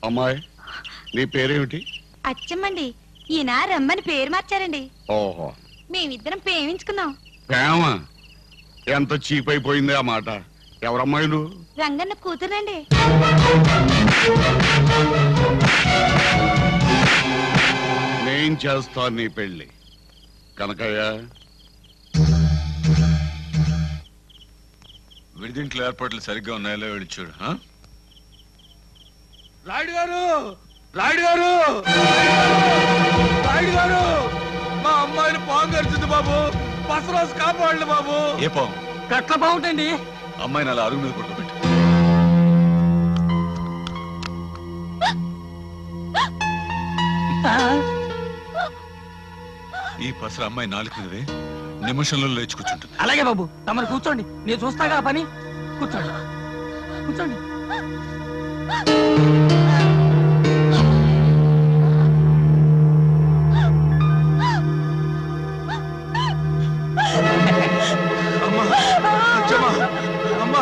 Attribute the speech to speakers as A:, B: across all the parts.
A: అమ్మాయి నీ పేరేమిటి
B: అచ్చమ్మండి ఈయన రమ్మని పేరు మార్చారండి
A: ఓహో
B: మేమిద్దరం ప్రేమించుకున్నాం
A: ప్రేమ ఎంత చీప్ అయిపోయింది ఆ మాట ఎవరమ్మాయి నువ్వు
B: రంగన్న కూతురండి
A: నేను చేస్తాను నీ పెళ్లి కనకయ్య
C: విడిదింట్లో ఏర్పాట్లు సరిగ్గా ఉన్నాయో వెళ్ళి చూడు ఆ?
D: రాయుడు గారు రాయుడు గారు రాయుడు గారు మా అమ్మాయిని పాము గడిచింది బాబు పసరాజు కాపాడండి బాబు
C: ఏ పాము
D: కట్ల బాగుంటండి
C: అమ్మాయిని అలా అరుగు మీద పడుకోబెట్టు ఈ పసర అమ్మాయి నాలుగు మీదవే నిమిషంలో లేచి కూర్చుంటుంది
D: అలాగే బాబు తమరు కూర్చోండి నేను చూస్తాగా ఆ పని కూర్చోండి కూర్చోండి అమ్మా అచ్చమ్మా అమ్మా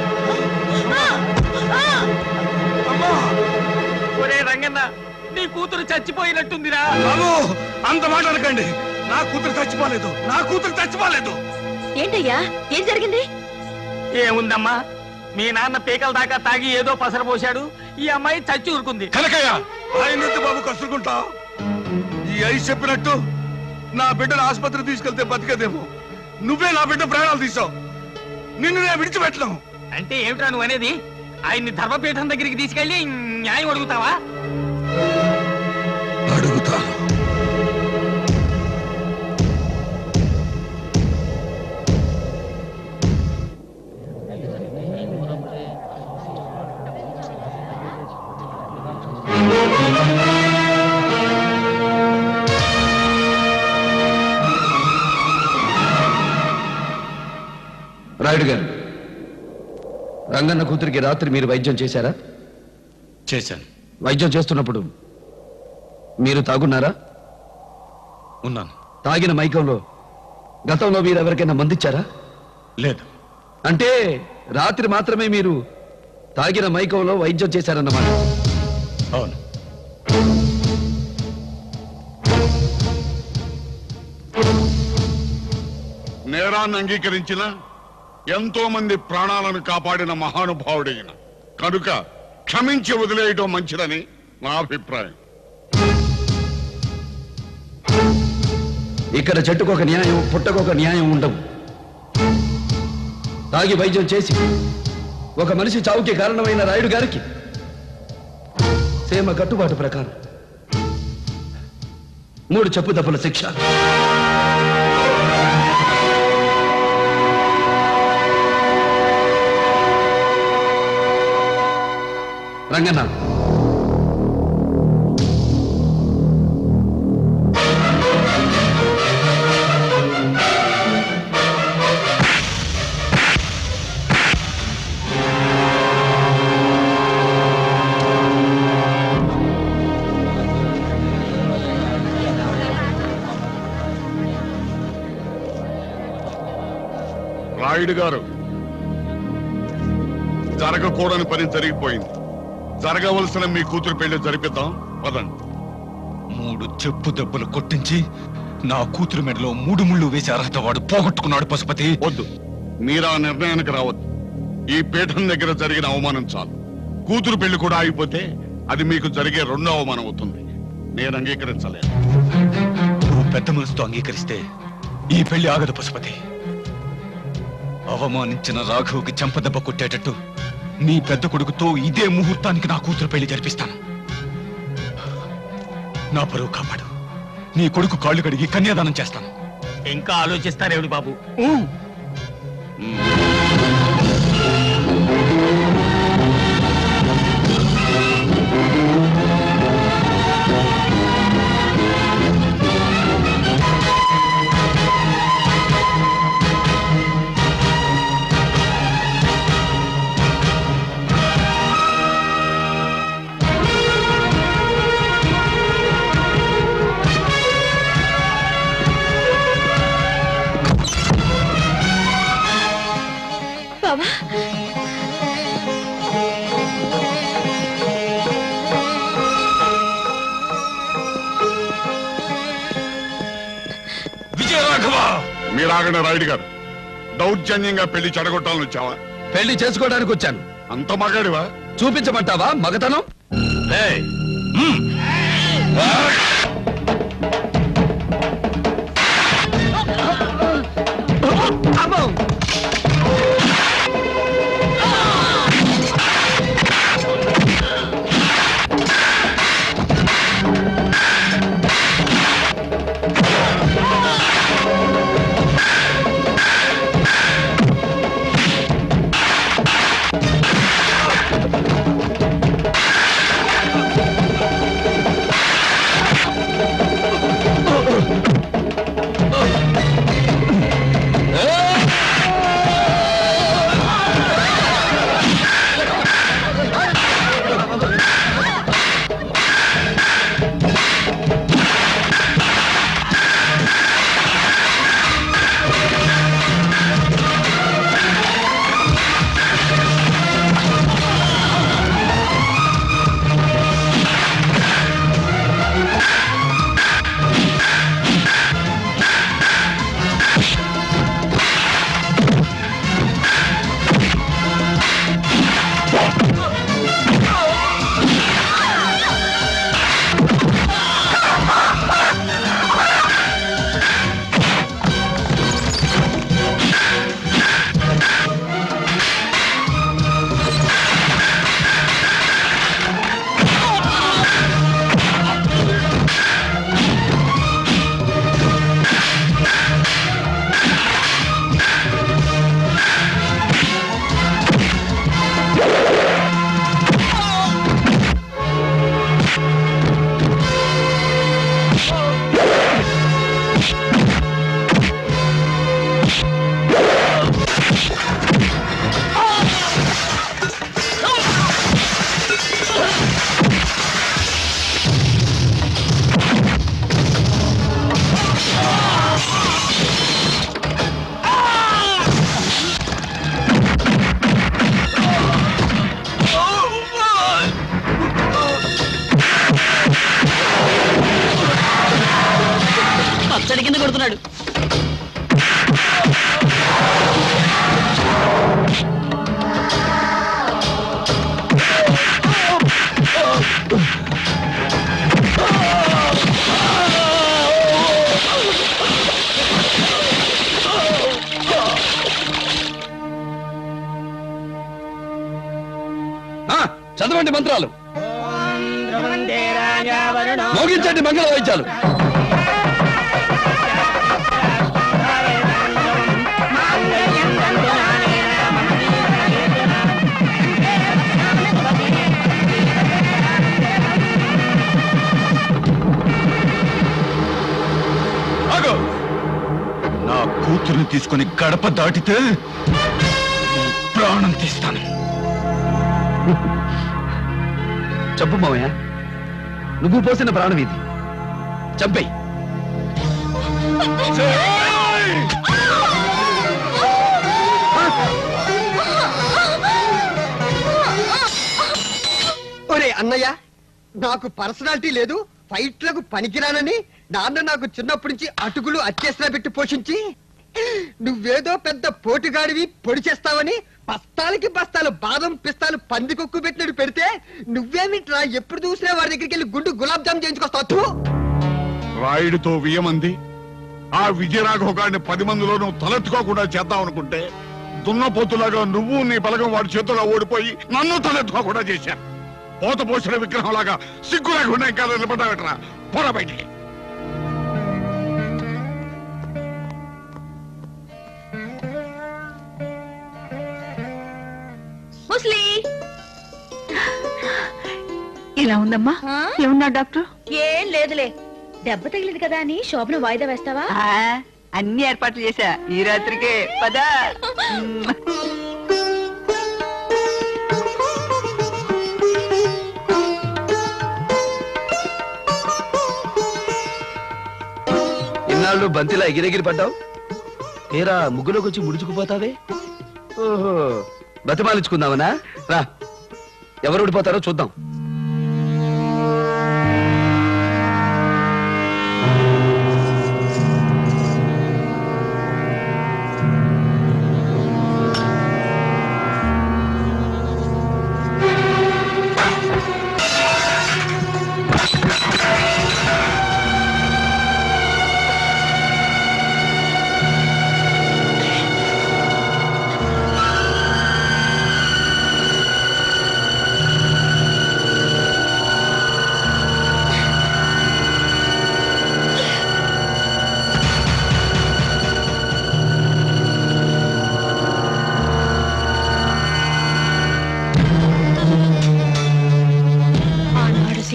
D: అమ్మా ఒరే రంగన్న నీ కూతురు చచ్చిపోయినట్టుందిరా బాబు అంత మాట అనకండి నా కూతురు చచ్చిపోలేదు నా కూతురు చచ్చిపోలేదు
B: ఏంటయ్యా ఏం జరిగింది
D: ఏముందమ్మా మీ నాన్న పీకల దాకా తాగి ఏదో పసర పోశాడు ఈ అమ్మాయి చచ్చి ఊరుకుంది
C: కనకయ్య
D: ఆయన బాబు కసురుకుంటా ఈ ఐస్ చెప్పినట్టు నా బిడ్డను ఆసుపత్రికి తీసుకెళ్తే బతికదేమో నువ్వే నా బిడ్డ ప్రాణాలు తీసావు నిన్ను నేను విడిచిపెట్టలేము అంటే ఏమిట్రా నువ్వు అనేది ఆయన్ని ధర్మపీఠం దగ్గరికి తీసుకెళ్లి న్యాయం అడుగుతావా
C: అడుగుతాను
E: రాయుడు గారు రంగన్న కూతురికి రాత్రి మీరు వైద్యం చేశారా
C: చేశాను
E: వైద్యం చేస్తున్నప్పుడు మీరు తాగున్నారా
C: ఉన్నాను
E: తాగిన మైకంలో గతంలో మీరు ఎవరికైనా మందిచ్చారా
C: లేదు
E: అంటే రాత్రి మాత్రమే మీరు తాగిన మైకంలో వైద్యం చేశారన్నమాట
C: అవును
A: నేరాన్ని అంగీకరించిన ఎంతో మంది ప్రాణాలను కాపాడిన మహానుభావుడైన కనుక క్షమించి వదిలేయటం మంచిదని నా అభిప్రాయం
E: ఇక్కడ చెట్టుకు ఒక న్యాయం పుట్టకు ఒక న్యాయం ఉండవు తాగి వైద్యం చేసి ఒక మనిషి చావుకి కారణమైన రాయుడు గారికి సేమ కట్టుబాటు ప్రకారం మూడు చెప్పు తప్పుల శిక్ష రంగన్న
A: రాయుడు గారు జరగకూడని పని జరిగిపోయింది జరగవలసిన మీ కూతురు పెళ్లి జరిపిద్దాం పదండి
C: మూడు చెప్పు దెబ్బలు కొట్టించి నా కూతురు మెడలో మూడు ముళ్ళు వేసి అర్హత వాడు పోగొట్టుకున్నాడు పశుపతి
A: వద్దు మీరు ఆ నిర్ణయానికి రావద్దు ఈ పీఠం దగ్గర జరిగిన అవమానం చాలు కూతురు పెళ్లి కూడా అయిపోతే అది మీకు జరిగే రెండో అవమానం అవుతుంది నేను అంగీకరించలేదు
C: నువ్వు పెద్ద మనసుతో అంగీకరిస్తే ఈ పెళ్లి ఆగదు పశుపతి అవమానించిన రాఘవ్కి చెంపదెబ్బ కొట్టేటట్టు నీ పెద్ద కొడుకుతో ఇదే ముహూర్తానికి నా కూతురు పెళ్లి జరిపిస్తాను నా పరువు కాపాడు నీ కొడుకు కాళ్ళు కడిగి కన్యాదానం చేస్తాను
D: ఇంకా ఆలోచిస్తారేమిటి బాబు
A: మీరాగండి రాయుడు గారు దౌర్జన్యంగా పెళ్లి చెడగొట్టాలని వచ్చావా
E: పెళ్లి చేసుకోవడానికి వచ్చాను
A: అంత మగాడివా
E: చూపించమంటావా మగతనం అమ్మో!
F: పచ్చడి కింద కొడుతున్నాడు
E: ఆ, చదవండి మంత్రాలు మోగించండి మంగళ వాయిద్యాలు
C: ఆగు! నా కూతురుని తీసుకొని గడప దాటితే నీ ప్రాణం తీస్తాను
E: చెప్పు మావయ్య నువ్వు పోసిన ప్రాణం ఇది చంపేయి
G: ఒరే అన్నయ్య నాకు పర్సనాలిటీ లేదు ఫైట్లకు పనికిరానని నాన్న నాకు చిన్నప్పటి నుంచి అటుకులు అత్యసన పెట్టి పోషించి నువ్వేదో పెద్ద పోటుగాడివి పొడి చేస్తావని బస్తాలకి బస్తాలు బాదం పిస్తాలు పందికొక్కు పెట్టినట్టు పెడితే నువ్వేమిట్రా ఎప్పుడు చూసినా వాడి దగ్గరికి వెళ్ళి గుండు గులాబ్ జామ్ చేయించుకొస్తావు థు!
A: రాయుడితో వియ్యమంది ఆ విజయరాఘవ గారిని పది మందిలో నువ్వు తలెత్తుకోకుండా చేద్దాం అనుకుంటే దున్నపోతులాగా నువ్వు నీ బలగం వాడి చేతుల్లో ఓడిపోయి నన్ను తలెత్తుకోకుండా చేశారు పోత పోసిన విగ్రహం లాగా సిగ్గు లేకుండా ఇంకా నిలబడ్డావిట్రా పోరా బయటికి
B: ముస్లి
F: ఇలా ఉందమ్మా
B: ఆ?
F: ఏమన్నా డాక్టర్
B: ఏం లేదులే దెబ్బ తగిలింది కదా అని శోభన వాయిదా వేస్తావా
F: అన్ని ఏర్పాట్లు చేశా ఈ రాత్రికే పదా
E: ఇన్నాళ్ళు బంతిలా ఎగిరెగిరి పడ్డావు తీరా ముగ్గులోకి వచ్చి ముడుచుకుపోతావే ఓహో బతిమాలించుకుందామనా రా ఎవరు ఊడిపోతారో చూద్దాం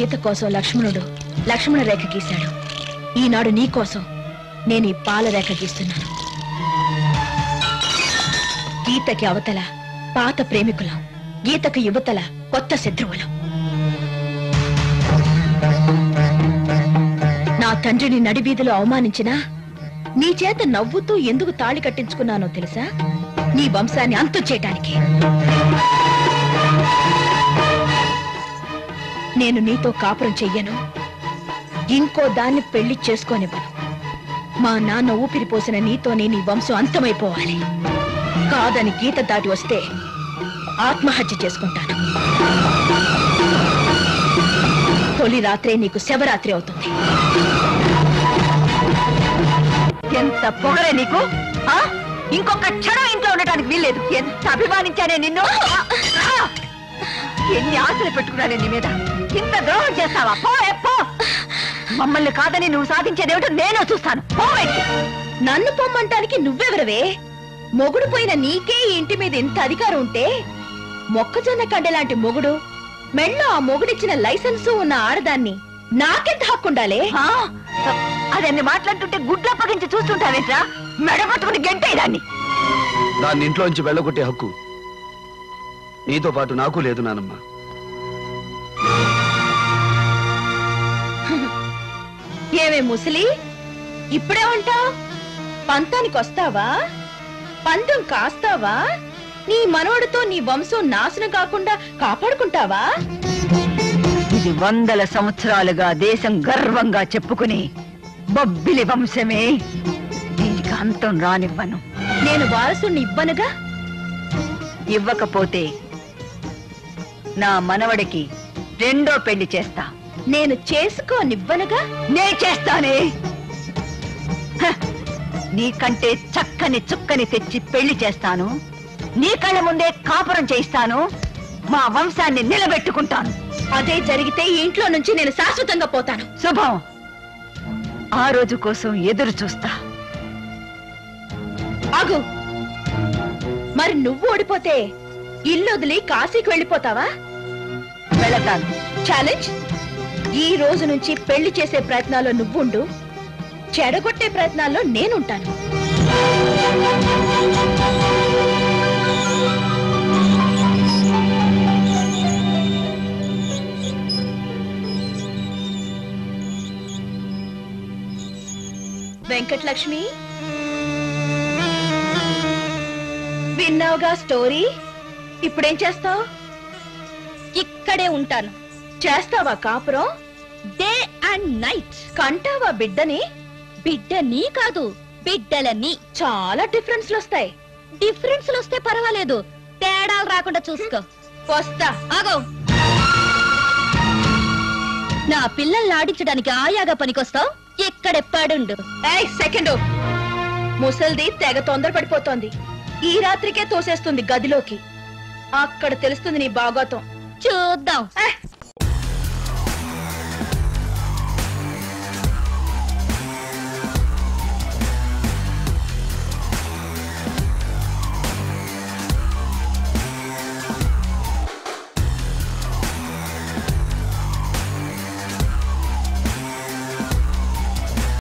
H: గీత కోసం లక్ష్మణుడు లక్ష్మణ రేఖ గీశాడు ఈనాడు నీ కోసం నేను ఈ పాల రేఖ గీస్తున్నాను గీతకి అవతల పాత ప్రేమికులం గీతకు యువతల కొత్త శత్రువులం నా తండ్రిని నడివీధిలో అవమానించినా నీ చేత నవ్వుతూ ఎందుకు తాళి కట్టించుకున్నానో తెలుసా నీ వంశాన్ని అంతు చేయటానికి నేను నీతో కాపురం చెయ్యను ఇంకో దాన్ని పెళ్లి చేసుకోనివ్వను మా నాన్న ఊపిరి పోసిన నీతోనే నీ వంశం అంతమైపోవాలి కాదని గీత దాటి వస్తే ఆత్మహత్య చేసుకుంటాను తొలి రాత్రే నీకు శవరాత్రి అవుతుంది
F: ఎంత పొగరే నీకు ఆ? ఇంకొక క్షణం ఇంట్లో ఉండటానికి వీల్లేదు ఎంత అభిమానించానే నిన్ను ఆ! ఆ! ఎన్ని ఆశలు పెట్టుకున్నానే నీ మీద ఇంత ద్రోహం చేస్తావా పో ఏ, పో మమ్మల్ని కాదని నువ్వు సాధించేదేమిటో నేను చూస్తాను పో బయటికి.
H: నన్ను పొమ్మంటానికి నువ్వెవరవే మొగుడు పోయిన నీకే ఈ ఇంటి మీద ఇంత అధికారం ఉంటే మొక్కజొన్న కండెలాంటి మొగుడు మెళ్ళో ఆ మొగుడిచ్చిన లైసెన్సు ఉన్న ఆడదాన్ని నాకెంత హక్కుండాలే
F: ఆ? అదన్ని మాట్లాడుతుంటే గుడ్లు అప్పగించి చూస్తుంటావేట్రా మెడ పట్టుకుని గంటేదాన్ని
E: దాన్ని ఇంట్లోంచి వెళ్ళగొట్టే హక్కు నీతో పాటు నాకు లేదు నానమ్మ
H: ఏమే ముసలి ఇప్పుడే ఉంటావు పంతానికి వస్తావా పందెం కాస్తావా నీ మనవడితో నీ వంశం నాశనం కాకుండా కాపాడుకుంటావా
F: ఇది వందల సంవత్సరాలుగా దేశం గర్వంగా చెప్పుకుని బొబ్బిలి వంశమే దీనికి అంతం రానివ్వను
H: నేను వారసుని ఇవ్వనుగా
F: ఇవ్వకపోతే నా మనవడికి రెండో పెళ్లి చేస్తా
H: నేను చేసుకోనివ్వనుగా
F: నే చేస్తానే హ! నీకంటే చక్కని చుక్కని తెచ్చి పెళ్లి చేస్తాను నీ కళ్ళ ముందే కాపురం చేయిస్తాను మా వంశాన్ని నిలబెట్టుకుంటాను
H: అదే జరిగితే ఈ ఇంట్లో నుంచి నేను శాశ్వతంగా పోతాను
F: శుభం ఆ రోజు కోసం ఎదురు చూస్తా
H: ఆగు మరి నువ్వు ఓడిపోతే ఇల్లు వదిలి కాశీకి వెళ్ళిపోతావా
F: వెళతాను
H: ఛాలెంజ్ ఈ రోజు నుంచి పెళ్లి చేసే ప్రయత్నాల్లో నువ్వుండు చెడగొట్టే ప్రయత్నాల్లో నేనుంటాను వెంకటలక్ష్మి విన్నావుగా స్టోరీ ఇప్పుడేం చేస్తావు ఇక్కడే ఉంటాను చేస్తావా కాపురం డే అండ్ నైట్ కంటావా బిడ్డని బిడ్డని కాదు బిడ్డలని చాలా డిఫరెన్స్ వస్తాయి డిఫరెన్స్ వస్తే పర్వాలేదు తేడాలు రాకుండా చూసుకో వస్తా ఆగో నా పిల్లల్ని ఆడించడానికి ఆయాగా పనికొస్తావు ఇక్కడే పడుండు ఏయ్ సెకండ్ ముసల్ది తెగ తొందరపడిపోతోంది ఈ రాత్రికే తోసేస్తుంది గదిలోకి అక్కడ తెలుస్తుంది నీ బాగోతం చూద్దాం